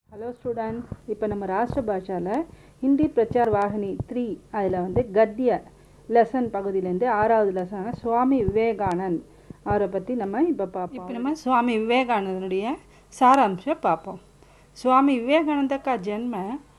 hello students இப்போ நம்ம ராஷ்டிர பாஷாவில் ஹிந்தி பிரச்சார் வாகினி த்ரீ அதில் வந்து கத்திய லெசன் பகுதியிலேருந்து ஆறாவது லெசனான சுவாமி விவேகானந்த் அவரை பற்றி நம்ம இப்போ பார்ப்போம் இப்போ நம்ம சுவாமி விவேகானந்தனுடைய சாராம்சம் பார்ப்போம் சுவாमी विवेकानंद का जन्म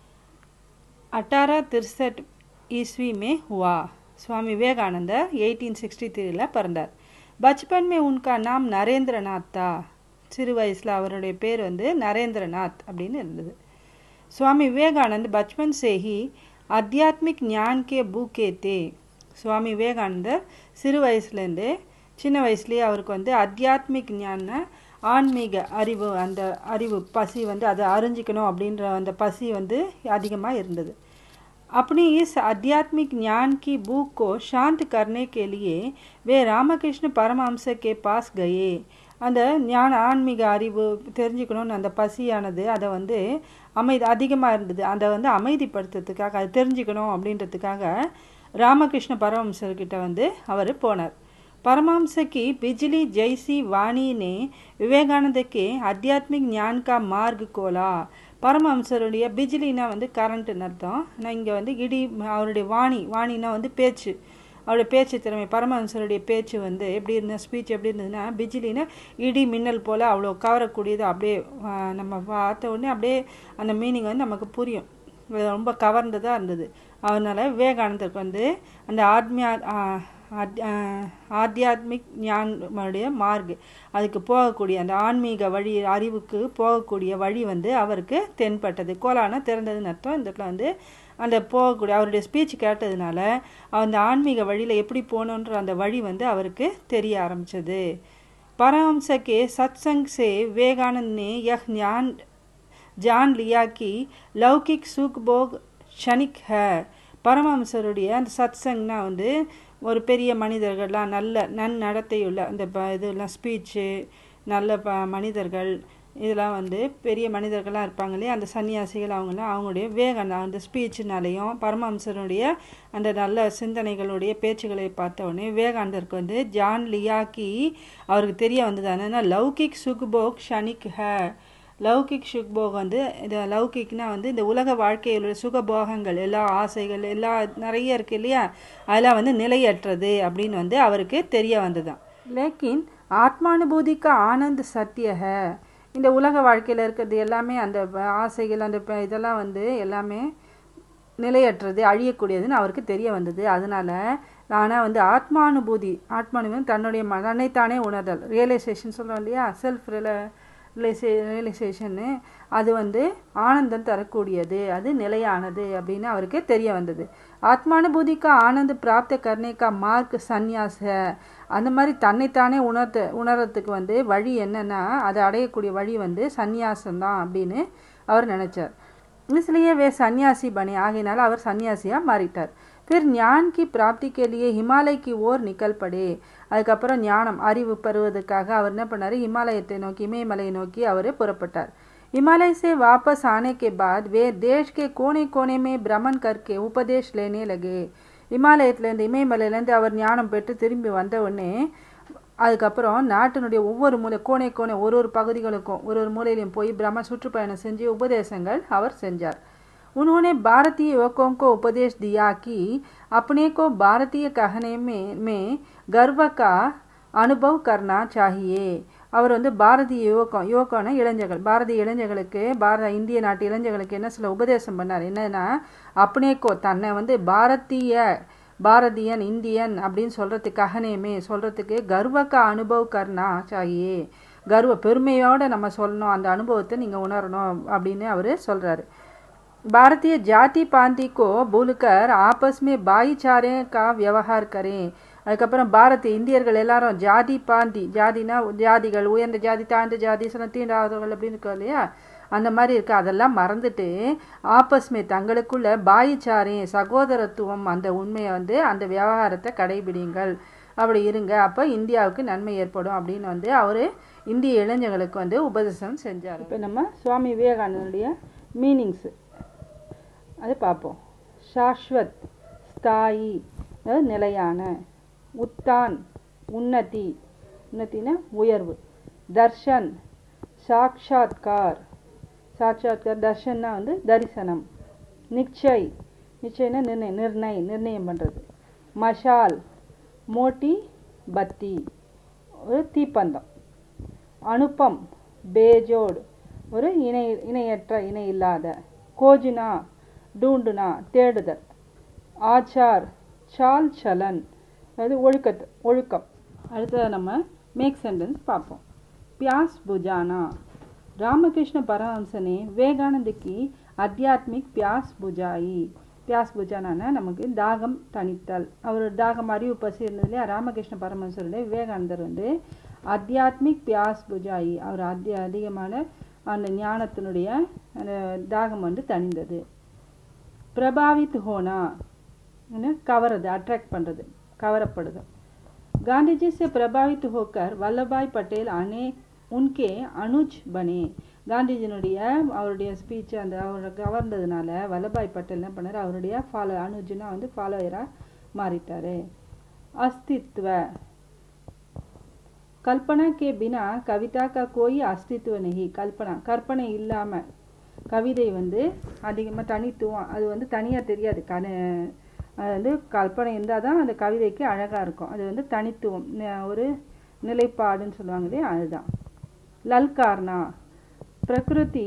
अठारह तिरसठ ईस्वी में हुआ स्वामी विवेकानंद 1863 ல பிறந்தார் बचपन में उनका नाम नरेंद्रनाथ था சிறு வயசில் அவருடைய பேர் வந்து நரேந்திரநாத் அப்படின்னு இருந்தது சுவாமி விவேகானந்த் பச்பன் से ही आध्यात्मिक ज्ञान के भूखे थे சுவாமி விவேகானந்தர் சிறு வயசுலேருந்தே சின்ன வயசுலேயே அவருக்கு வந்து அத்தியாத்மிக் ஞான ஆன்மீக அறிவு அந்த அறிவு பசி வந்து அதை அறிஞ்சிக்கணும் அப்படின்ற அந்த பசி வந்து அதிகமாக இருந்தது अपनी इस आध्यात्मिक ज्ञान की भूख को शांत करने के लिए वे रामकृष्ण परमहंस के पास गए அந்த ஞான ஆன்மீக அறிவு தெரிஞ்சுக்கணும்னு அந்த பசியானது அதை வந்து அமைதி அதிகமாக இருந்தது அதை வந்து அமைதிப்படுத்துறதுக்காக அது தெரிஞ்சுக்கணும் அப்படின்றதுக்காக ராமகிருஷ்ண பரமஹம்சர்கிட்ட வந்து அவர் போனார் परमहंस की बिजली जैसी वाणी ने विवेकानंद के आध्यात्मिक ज्ञान का मार्ग खोला பரமஹம்சருடைய பிஜிலினா வந்து கரண்ட்டுன்னு அர்த்தம் நான் இங்கே வந்து இடி அவருடைய வாணி வாணினா வந்து பேச்சு அவருடைய பேச்சு திறமை பரமஹம்சருடைய பேச்சு வந்து எப்படி இருந்த ஸ்பீச் எப்படி இருந்ததுன்னா பிஜிலினா இடி மின்னல் போல் அவ்வளோ கவரக்கூடியது அப்படியே நம்ம பார்த்த உடனே அப்படியே அந்த மீனிங் வந்து நமக்கு புரியும் ரொம்ப கவர்ந்ததாக இருந்தது அதனால் விவேகானந்தருக்கு வந்து அந்த ஆத்மியா ஆத்தியாத்மிக் ஞானுடைய மார்க் அதுக்கு போகக்கூடிய அந்த ஆன்மீக வழி அறிவுக்கு போகக்கூடிய வழி வந்து அவருக்கு தென்பட்டது கோலானா திறந்ததுன்னு அர்த்தம் இந்த இடத்துல வந்து அந்த போகக்கூடிய அவருடைய ஸ்பீச் கேட்டதுனால அந்த ஆன்மீக வழியில் எப்படி போகணுன்ற அந்த வழி வந்து அவருக்கு தெரிய ஆரம்பிச்சது परमहंस के सत्संग से विवेकानंद ने यह ज्ञान जान लिया कि लौकिक सुख भोग क्षणिक है பரமஹம்சருடைய அந்த சத்சங்னா வந்து ஒரு பெரிய மனிதர்கள்லாம் நல்ல நன்னடத்தையுள்ள அந்த ப இதெல்லாம் ஸ்பீச்சு நல்ல ப மனிதர்கள் இதெல்லாம் வந்து பெரிய மனிதர்கள்லாம் இருப்பாங்க இல்லையா அந்த சன்னியாசிகள் அவங்களாம் அவங்களுடைய வேகன் அந்த ஸ்பீச்சுனாலையும் பரமஹம்சருடைய அந்த நல்ல சிந்தனைகளுடைய பேச்சுகளை பார்த்த உடனே விவேகானந்தருக்கு வந்து ஜான் லியாக்கி அவருக்கு தெரிய வந்தது என்னன்னா லௌகிக் சுக்போக் ஷனிக் ஹ லௌகிக் சுக்போக் வந்து இந்த லௌகிக்னா வந்து இந்த உலக வாழ்க்கையில் சுகபோகங்கள் எல்லா ஆசைகள் எல்லா நிறைய இருக்கு இல்லையா அதெல்லாம் வந்து நிலையற்றது அப்படின்னு வந்து அவருக்கு தெரிய வந்ததுதான் லேக்கின் ஆத்மானுபூதிக்கு ஆனந்த் சத்தியக இந்த உலக வாழ்க்கையில் இருக்கிறது எல்லாமே அந்த ஆசைகள் அந்த இதெல்லாம் வந்து எல்லாமே நிலையற்றது அழியக்கூடியதுன்னு அவருக்கு தெரிய வந்தது அதனால ஆனால் வந்து ஆத்மானுபூதி ஆத்மானுபூதி தன்னுடைய தன்னைத்தானே உணர்தல் ரியலைசேஷன் சொல்கிறோம் இல்லையா செல்ஃப் ரில ரியலைசே ரியலைசேஷன்னு அது வந்து ஆனந்தம் தரக்கூடியது அது நிலையானது அப்படின்னு அவருக்கு தெரிய வந்தது ஆத்மானுபூதிக்கா ஆனந்த் பிராப்த கர்ணேக்கா மார்க் சந்நியாச அந்த மாதிரி தன்னைத்தானே உணர்த்த உணர்றதுக்கு வந்து வழி என்னன்னா அதை அடையக்கூடிய வழி வந்து சந்நியாசம்தான் அப்படின்னு அவர் நினச்சார் इसलिए वे सन्यासी बने ஆகையினால அவர் சன்னியாசியாக மாறிட்டார் फिर ஞான் की प्राप्ति के लिए हिमालय की ओर निकल पड़े அதுக்கப்புறம் ஞானம் அறிவு பெறுவதற்காக அவர் என்ன பண்ணார் இமாலயத்தை நோக்கி இமயமலையை நோக்கி அவர் புறப்பட்டார் हिमालय से वापस आने के बाद वे देश के कोने कोने में भ्रमण करके उपदेश लेने लगे இமாலயத்துலேருந்து இமயமலையிலேருந்து அவர் ஞானம் பெற்று திரும்பி வந்த உடனே அதுக்கப்புறம் நாட்டினுடைய ஒவ்வொரு மூலை கோணை கோணை ஒரு ஒரு பகுதிகளுக்கும் ஒரு ஒரு மூலையிலையும் போய் பிரம்ம சுற்றுப்பயணம் செஞ்சு உபதேசங்கள் அவர் செஞ்சார் उन्होंने भारतीय युवकों को उपदेश दिया कि अपने को भारतीय कहने में में गर्व का अनुभव करना चाहिए அவர் வந்து பாரதிய யுவக்கம் யுவக்கம்னா இளைஞர்கள் பாரதிய இளைஞர்களுக்கு பாரத இந்திய நாட்டு இளைஞர்களுக்கு என்ன சில உபதேசம் பண்ணார் என்னன்னா அப்படியேக்கோ தன்னை வந்து பாரதிய பாரதியன் இந்தியன் அப்படின்னு சொல்கிறதுக்காகனேமே சொல்கிறதுக்கு கர்வக்க அனுபவ் கர்னா சாயே கர்வ பெருமையோடு நம்ம சொல்லணும் அந்த அனுபவத்தை நீங்கள் உணரணும் அப்படின்னு அவர் சொல்கிறாரு भारतीय जाति पांति को भूलकर आपस में भाईचारे का व्यवहार करें அதுக்கப்புறம் பாரதிய இந்தியர்கள் எல்லாரும் ஜாதி பாந்தி ஜாதினா ஜாதிகள் உயர்ந்த ஜாதி தாழ்ந்த ஜாதி சில தீண்டாதவர்கள் அப்படின்னு இருக்கோம் இல்லையா அந்த மாதிரி இருக்கு அதெல்லாம் மறந்துட்டு ஆப்பஸ்மே தங்களுக்குள்ள பாயிச்சாரே சகோதரத்துவம் அந்த உண்மையை வந்து அந்த விவகாரத்தை கடைபிடிங்கள் அப்படி இருங்க அப்போ இந்தியாவுக்கு நன்மை ஏற்படும் அப்படின்னு வந்து அவர் இந்திய இளைஞர்களுக்கு வந்து உபதேசம் செஞ்சார் இப்போ நம்ம சுவாமி விவேகானந்தனுடைய மீனிங்ஸு அது பார்ப்போம் சாஸ்வத் ஸ்தாயி நிலையான உத்தான் உன்னதி உன்னத்தின உயர்வு தர்ஷன் சாக்ஷாத்கார் சாட்சாத்கார் தர்ஷன்னா வந்து தரிசனம் நிச்சய் நிச்சயம்னா நிர்ணய நிர்ணய் நிர்ணயம் பண்ணுறது மஷால் மோட்டி பத்தி ஒரு தீப்பந்தம் அனுப்பம் பேஜோடு ஒரு இணை இணையற்ற இணை இல்லாத கோஜினா டூண்டுனா தேடுதல் ஆச்சார் சால் சலன் அது ஒழுக்கத்து ஒழுக்கம் அடுத்தது நம்ம மேக் சென்டென்ஸ் பார்ப்போம் பியாஸ் புஜானா ராமகிருஷ்ண பரமஹம்சனே விவேகானந்துக்கு அத்தியாத்மிக் பியாஸ் புஜாயி பியாஸ் புஜானா நமக்கு தாகம் தணித்தல் அவர் தாகம் அறிவு பசி இருந்தது இல்லையா ராமகிருஷ்ண பரமஹம்சருடைய விவேகானந்தர் வந்து அத்தியாத்மிக் பியாஸ் புஜாயி அவர் அத்திய அதிகமான அந்த ஞானத்தினுடைய அந்த தாகம் வந்து தணிந்தது பிரபாவித் ஹோனா கவரது அட்ராக்ட் பண்ணுறது கவரப்படுது गांधी जी से प्रभावित होकर वल्लभ भाई पटेल अने उनके अनुज बने காந்திஜினுடைய அவருடைய ஸ்பீச் அந்த அவரை கவர்ந்ததுனால வல்லபாய் பட்டேல் என்ன பண்ணார் அவருடைய ஃபாலோ அனுஜுனா வந்து ஃபாலோயராக மாறிட்டாரு அஸ்தித்வ கல்பனா கே பினா கவிதா கா கோய் அஸ்தித்வ நெகி கல்பனா கற்பனை இல்லாமல் கவிதை வந்து அதிகமாக தனித்துவம் அது வந்து தனியாக தெரியாது கன அது வந்து கற்பனை இருந்தால் தான் அந்த கவிதைக்கு அழகாக இருக்கும் அது வந்து தனித்துவம் ஒரு நிலைப்பாடுன்னு சொல்லுவாங்க இல்லையா அதுதான் லல்கார்னா பிரகிருதி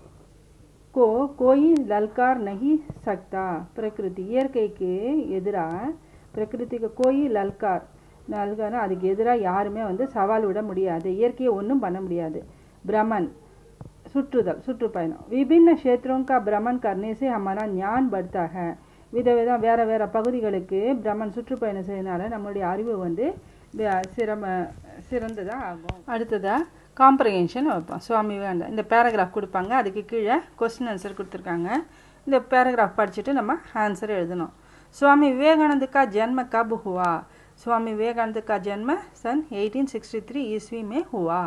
கோ கோயி லல்கார் நகி சக்தா பிரகிருதி இயற்கைக்கு எதிராக பிரகிருதிக்கு கோயி லல்கார் லல்கார்னா அதுக்கு எதிராக யாருமே வந்து சவால் விட முடியாது இயற்கையை ஒன்றும் பண்ண முடியாது பிரமன் சுற்றுதல் சுற்றுப்பயணம் விபின்ன கஷேத்திரம் கா பிரமன் கர்னே से हमारा ஞான் बढ़ता है விதவிதம் வேறு வேறு பகுதிகளுக்கு பிரம்மன் சுற்றுப்பயணம் செய்யறதுனால நம்மளுடைய அறிவு வந்து சிரம சிறந்ததாக ஆகும் அடுத்ததாக காம்ப்ரஹென்ஷன் வைப்போம் சுவாமி விவேகானந்தா இந்த பேராகிராஃப் கொடுப்பாங்க அதுக்கு கீழே கொஸ்டின் ஆன்சர் கொடுத்துருக்காங்க இந்த பேராகிராஃப் படிச்சுட்டு நம்ம ஆன்சர் எழுதணும் சுவாமி விவேகானந்த का जन्म कब हुआ स्वामी विवेकानंद का जन्म सन 1863 ईस्वी में हुआ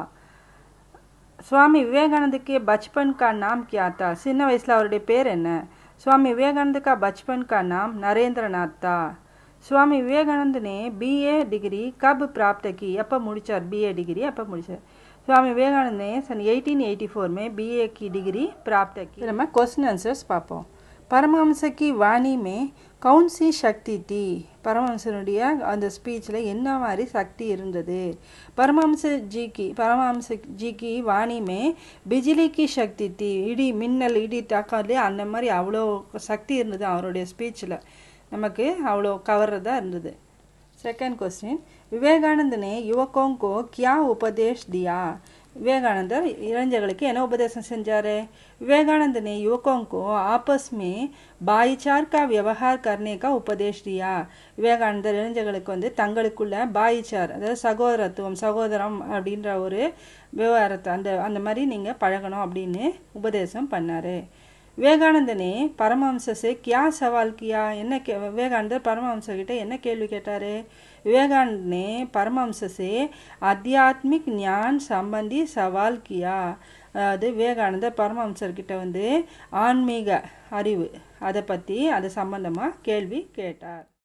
சுவாமி விவேகானந்த के बचपन का नाम क्या था சின்ன வயசில் அவருடைய பேர் என்ன स्वामी विवेकानंद का बचपन का नाम नरेंद्र नाथ था स्वामी विवेकानंद ने बीए डिग्री कब प्राप्त की எப்போ முடிச்சார் बीए डिग्री எப்போ முடிச்சார் स्वामी विवेकानंद ने सन 1884 में बीए की डिग्री प्राप्त की நம்ம क्वेश्चन आंसर्स பார்ப்போம் பரமஹம்ச की वाणी में कौन सी शक्ति थी பரமஹம்சனுடைய அந்த ஸ்பீச்சில் என்ன மாதிரி சக்தி இருந்தது பரமஹம்ச ஜி கி பரமஹம்ச ஜி கி வாணி மே பிஜிலி கி சக்தி தி இடி மின்னல் இடி தாக்காலே அந்த மாதிரி அவ்வளோ சக்தி இருந்தது அவருடைய ஸ்பீச்சில் நமக்கு அவ்வளோ கவர்றதா இருந்தது செகண்ட் கொஸ்டின் விவேகானந்த ने युवकों को क्या उपदेश दिया விவேகானந்தர் இளைஞர்களுக்கு என்ன உபதேசம் செஞ்சாரு विवेकानंद ने युवकों को आपस में भाईचार का व्यवहार करने का उपदेश दिया விவேகானந்தர் இளைஞர்களுக்கு வந்து தங்களுக்குள்ள பாய்ச்சார் அதாவது சகோதரத்துவம் சகோதரம் அப்படின்ற ஒரு விவகாரத்தை அந்த அந்த மாதிரி நீங்கள் பழகணும் அப்படின்னு உபதேசம் பண்ணார் विवेकानंद ने परमहंस से क्या सवाल किया என்ன கே விவேகானந்தர் பரமஹம்சர் கிட்ட என்ன கேள்வி கேட்டார் विवेकानंद ने परमहंस से आध्यात्मिक ज्ञान संबंधी सवाल किया அதாவது விவேகானந்தர் பரமஹம்சர்கிட்ட வந்து ஆன்மீக அறிவு அதை பற்றி அது சம்பந்தமாக கேள்வி கேட்டார்